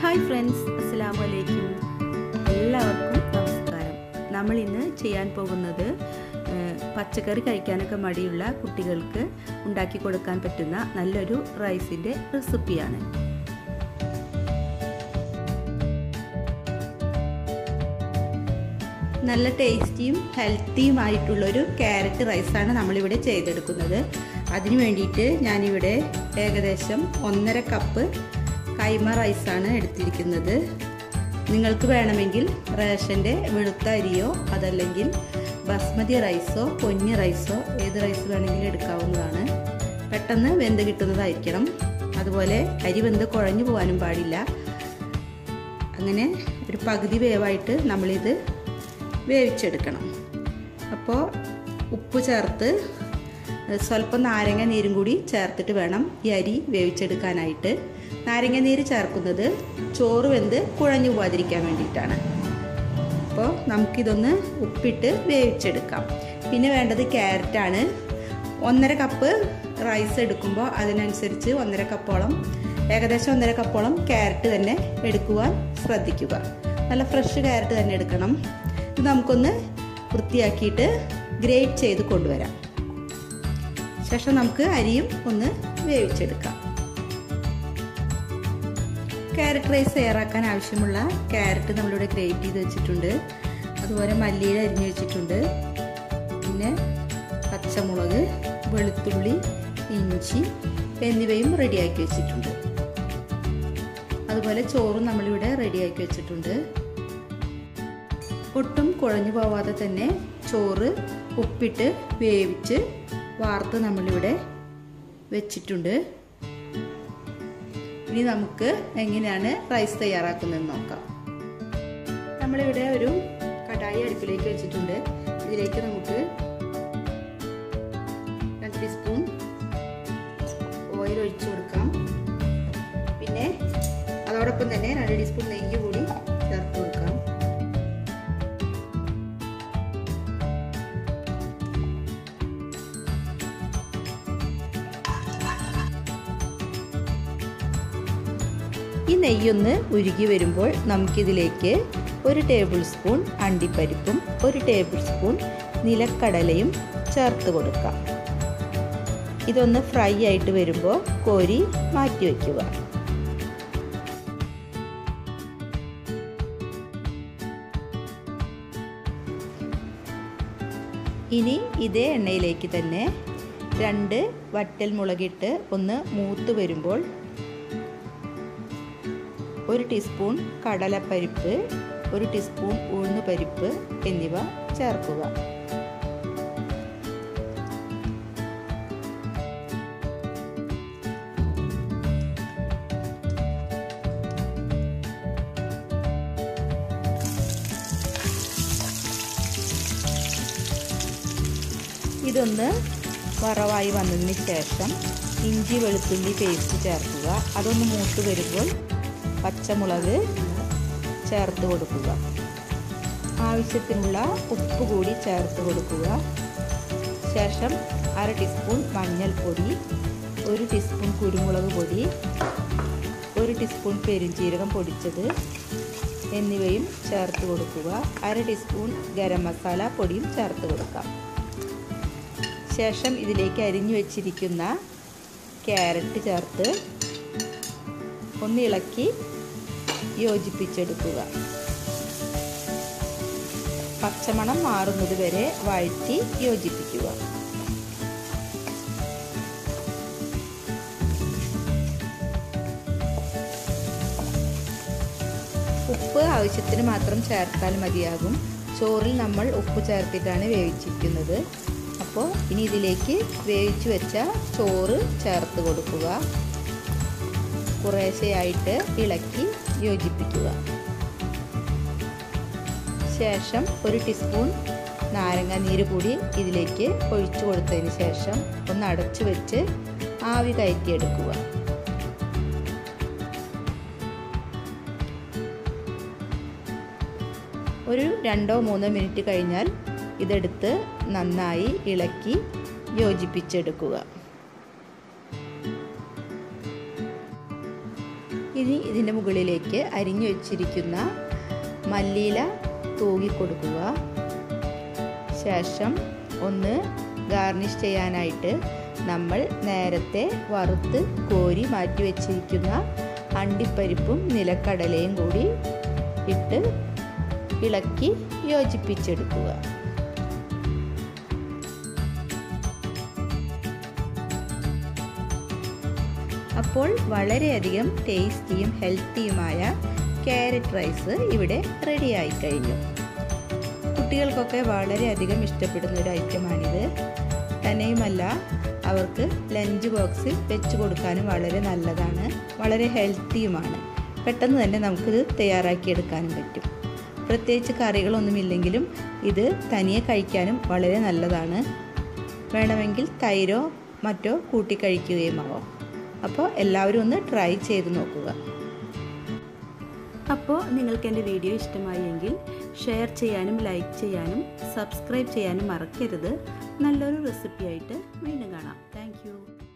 hi friends അസ്സലാമു അലൈക്കും എല്ലാവർക്കും നമസ്കാരം നമ്മൾ ഇന്ന് ചെയ്യാൻ പോകുന്നത് ഏഹ്, പച്ചക്കറി കഴിക്കാനൊക്കെ മടിയുള്ള കുട്ടികൾക്ക് ഉണ്ടാക്കി കൊടുക്കാൻ പറ്റുന്ന നല്ലൊരു റൈസിൻ്റെ റെസിപ്പിയാണ് നല്ല ടേസ്റ്റിയും ഹെൽത്തിയുമായിട്ടുള്ളൊരു ക്യാരറ്റ് റൈസാണ് നമ്മളിവിടെ ചെയ്തെടുക്കുന്നത് അതിന് വേണ്ടിയിട്ട് ഞാനിവിടെ ഏകദേശം ഒന്നര കപ്പ് കൈമ റൈസാണ് എടുത്തിരിക്കുന്നത് നിങ്ങൾക്ക് വേണമെങ്കിൽ റേഷൻ്റെ വെളുത്ത അരിയോ അതല്ലെങ്കിൽ ബസ്മതി റൈസോ പൊന്നി റൈസോ ഏത് റൈസ് വേണമെങ്കിലും എടുക്കാവുന്നതാണ് പെട്ടെന്ന് വെന്ത് കിട്ടുന്നതായിരിക്കണം അതുപോലെ അരി വെന്ത് കുഴഞ്ഞു പോകാനും പാടില്ല അങ്ങനെ ഒരു പകുതി വേവായിട്ട് നമ്മളിത് വേവിച്ചെടുക്കണം അപ്പോൾ ഉപ്പ് ചേർത്ത് സ്വല്പം നാരങ്ങ നീരും കൂടി ചേർത്തിട്ട് വേണം ഈ അരി വേവിച്ചെടുക്കാനായിട്ട് നാരങ്ങ നീര് ചേർക്കുന്നത് ചോറ് വെന്ത് കുഴഞ്ഞു പോകാതിരിക്കാൻ വേണ്ടിയിട്ടാണ് അപ്പോൾ നമുക്കിതൊന്ന് ഉപ്പിട്ട് വേവിച്ചെടുക്കാം പിന്നെ വേണ്ടത് ക്യാരറ്റാണ് ഒന്നര കപ്പ് റൈസ് എടുക്കുമ്പോൾ അതിനനുസരിച്ച് ഒന്നര കപ്പോളം ഏകദേശം ഒന്നര കപ്പോളം ക്യാരറ്റ് തന്നെ എടുക്കുവാൻ ശ്രദ്ധിക്കുക നല്ല ഫ്രഷ് ക്യാരറ്റ് തന്നെ എടുക്കണം ഇത് നമുക്കൊന്ന് വൃത്തിയാക്കിയിട്ട് ഗ്രേറ്റ് ചെയ്ത് കൊണ്ടുവരാം ശേഷം നമുക്ക് അരിയും ഒന്ന് വേവിച്ചെടുക്കാം ക്യാരറ്റ് റൈസ് തയ്യാറാക്കാൻ ആവശ്യമുള്ള ക്യാരറ്റ് നമ്മളിവിടെ ഗ്രേറ്റ് ചെയ്ത് വെച്ചിട്ടുണ്ട് അതുപോലെ മല്ലിയില അരിഞ്ഞു വെച്ചിട്ടുണ്ട് പിന്നെ പച്ചമുളക് വെളുത്തുള്ളി ഇഞ്ചി എന്നിവയും റെഡിയാക്കി വെച്ചിട്ടുണ്ട് അതുപോലെ ചോറും നമ്മളിവിടെ റെഡിയാക്കി വെച്ചിട്ടുണ്ട് ഒട്ടും കുഴഞ്ഞു പോവാതെ തന്നെ ചോറ് ഉപ്പിട്ട് വേവിച്ച് വാർത്ത് നമ്മളിവിടെ വെച്ചിട്ടുണ്ട് ഇനി നമുക്ക് എങ്ങനെയാണ് റൈസ് തയ്യാറാക്കുന്നതെന്ന് നോക്കാം നമ്മളിവിടെ ഒരു കടായി അടുപ്പിലേക്ക് വെച്ചിട്ടുണ്ട് ഇതിലേക്ക് നമുക്ക് രണ്ട് ടീസ്പൂൺ ഓയിൽ ഒഴിച്ചു കൊടുക്കാം പിന്നെ അതോടൊപ്പം തന്നെ രണ്ട് ടീസ്പൂൺ നെയ്യ് കൂടി ചേർത്ത് കൊടുക്കാം ഈ നെയ്യൊന്ന് ഉരുകി വരുമ്പോൾ നമുക്കിതിലേക്ക് ഒരു ടേബിൾ സ്പൂൺ അണ്ടിപ്പരിപ്പും ഒരു ടേബിൾ സ്പൂൺ നിലക്കടലയും ചേർത്ത് കൊടുക്കാം ഇതൊന്ന് ഫ്രൈ ആയിട്ട് വരുമ്പോൾ കോരി മാറ്റി വയ്ക്കുക ഇനി ഇതേ എണ്ണയിലേക്ക് തന്നെ രണ്ട് വറ്റൽ മുളകിട്ട് ഒന്ന് മൂത്ത് വരുമ്പോൾ ഒരു ടീസ്പൂൺ കടലപ്പരിപ്പ് ഒരു ടീസ്പൂൺ ഉഴുന്നുപരിപ്പ് എന്നിവ ചേർക്കുക ഇതൊന്ന് വറവായി വന്നതിന് ശേഷം ഇഞ്ചി വെളുത്തുള്ളി പേസ്റ്റ് ചേർക്കുക അതൊന്ന് മൂത്ത് വരുമ്പോൾ പച്ചമുളക് ചേർത്ത് കൊടുക്കുക ആവശ്യത്തിനുള്ള ഉപ്പ് കൂടി ചേർത്ത് കൊടുക്കുക ശേഷം അര ടീസ്പൂൺ മഞ്ഞൾപ്പൊടി ഒരു ടീസ്പൂൺ കുരുമുളക് പൊടി ഒരു ടീസ്പൂൺ പെരുംജീരകം പൊടിച്ചത് എന്നിവയും ചേർത്ത് കൊടുക്കുക അര ടീസ്പൂൺ ഗരം മസാല പൊടിയും ചേർത്ത് കൊടുക്കാം ശേഷം ഇതിലേക്ക് അരിഞ്ഞു വെച്ചിരിക്കുന്ന ക്യാരറ്റ് ചേർത്ത് ഒന്ന് ഇളക്കി യോജിപ്പിച്ചെടുക്കുക പച്ചമണം മാറുന്നത് വരെ വഴറ്റി യോജിപ്പിക്കുക ഉപ്പ് ആവശ്യത്തിന് മാത്രം ചേർത്താൽ മതിയാകും ചോറിൽ നമ്മൾ ഉപ്പ് ചേർത്തിട്ടാണ് വേവിച്ചിരിക്കുന്നത് അപ്പോൾ ഇനി ഇതിലേക്ക് വേവിച്ച് വെച്ച ചോറ് ചേർത്ത് കൊടുക്കുക കുറേശ്ശെയായിട്ട് ഇളക്കി യോജിപ്പിക്കുക ശേഷം ഒരു ടീസ്പൂൺ നാരങ്ങ നീര് കൂടി ഇതിലേക്ക് ഒഴിച്ചു കൊടുത്തതിന് ശേഷം ഒന്ന് അടച്ചു വെച്ച് ആവി കയറ്റിയെടുക്കുക ഒരു രണ്ടോ മൂന്നോ മിനിറ്റ് കഴിഞ്ഞാൽ ഇതെടുത്ത് നന്നായി ഇളക്കി യോജിപ്പിച്ചെടുക്കുക ഇനി ഇതിൻ്റെ മുകളിലേക്ക് അരിഞ്ഞു വെച്ചിരിക്കുന്ന മല്ലിയില തൂകി കൊടുക്കുക ശേഷം ഒന്ന് ഗാർണിഷ് ചെയ്യാനായിട്ട് നമ്മൾ നേരത്തെ വറുത്ത് കോരി മാറ്റി വെച്ചിരിക്കുന്ന അണ്ടിപ്പരിപ്പും നിലക്കടലയും കൂടി ഇട്ട് ഇളക്കി യോജിപ്പിച്ചെടുക്കുക അപ്പോൾ വളരെയധികം ടേസ്റ്റിയും ഹെൽത്തിയുമായ ക്യാരറ്റ് റൈസ് ഇവിടെ റെഡിയായി കഴിഞ്ഞു കുട്ടികൾക്കൊക്കെ വളരെയധികം ഇഷ്ടപ്പെടുന്ന ഒരു ഐറ്റമാണിത് തന്നെയുമല്ല അവർക്ക് ലഞ്ച് ബോക്സിൽ വെച്ച് കൊടുക്കാനും വളരെ നല്ലതാണ് വളരെ ഹെൽത്തിയുമാണ് പെട്ടെന്ന് തന്നെ നമുക്കിത് തയ്യാറാക്കിയെടുക്കാനും പറ്റും പ്രത്യേകിച്ച് കറികളൊന്നുമില്ലെങ്കിലും ഇത് തനിയെ കഴിക്കാനും വളരെ നല്ലതാണ് വേണമെങ്കിൽ തൈരോ മറ്റോ കൂട്ടി കഴിക്കുകയുമാവാം അപ്പോൾ എല്ലാവരും ഒന്ന് ട്രൈ ചെയ്ത് നോക്കുക അപ്പോൾ നിങ്ങൾക്ക് എൻ്റെ വീഡിയോ ഇഷ്ടമായി എങ്കിൽ ഷെയർ ചെയ്യാനും ലൈക്ക് ചെയ്യാനും സബ്സ്ക്രൈബ് ചെയ്യാനും മറക്കരുത് നല്ലൊരു റെസിപ്പി ആയിട്ട് വീണ്ടും കാണാം താങ്ക്